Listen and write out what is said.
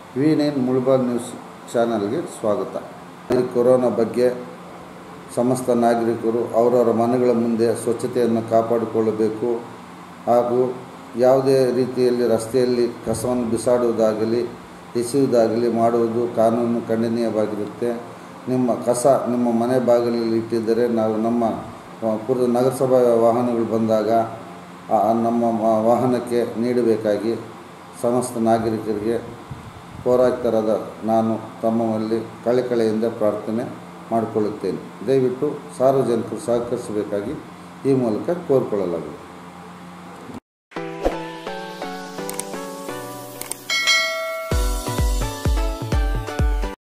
V nine ಮುಳ್ಬಾಲ್ news ಚಾನಲ್ಗೆ ಸ್ವಾಗತ ಈ ಕೊರೋನಾ ಬಗ್ಗೆ ಸಮಸ್ತ ನಾಗರಿಕರು ಅವರವರ ಮನೆಗಳ ಮುಂದೆ ಸ್ವಚ್ಛತೆಯನ್ನು ಕಾಪಾಡಿಕೊಳ್ಳಬೇಕು ಹಾಗೂ ಯಾವುದೇ ರೀತಿಯಲ್ಲಿ ರಸ್ತೆಯಲ್ಲಿ ಕಸವನ್ನು ಬಿಸಾಡುವುದಾಗಲಿ ಎಸೆಯುವುದಾಗಲಿ ಮಾಡುವುದು ಕಾನೂನು ಖಂಡನೀಯವಾಗಿರುತ್ತೆ ನಿಮ್ಮ ಕಸ ನಿಮ್ಮ ಮನೆ ಬಾಗಿಲಲ್ಲಿ ಇಟ್ಟಿದ್ದರೆ ನಾವು ನಮ್ಮ ಆ, ಪುರ ನಗರಸಭಾ ವಾಹನಗಳು ಬಂದಾಗ ಆ, ನಮ್ಮ ಮ- ವಾಹನಕ್ಕೆ ನೀಡಬೇಕಾಗಿ ಸಮಸ್ತ ನಾಗರಿಕರಿಗೆ ಪೌರಾಯುಕ್ತರಾದ ನಾನು ತಮ್ಮಲ್ಲಿ ಕಳೆಕಳೆಯಿಂದ ಪ್ರಾರ್ಥನೆ ಮಾಡಿಕೊಳ್ಳುತ್ತೇನೆ ದಯವಿಟ್ಟು ಸಾರ್ವಜನಿಕರು ಸಹಕರಿಸಬೇಕಾಗಿ ಈ ಮೂಲಕ ಕೋರಿಕೊಳ್ಳಲಾಗಿದೆ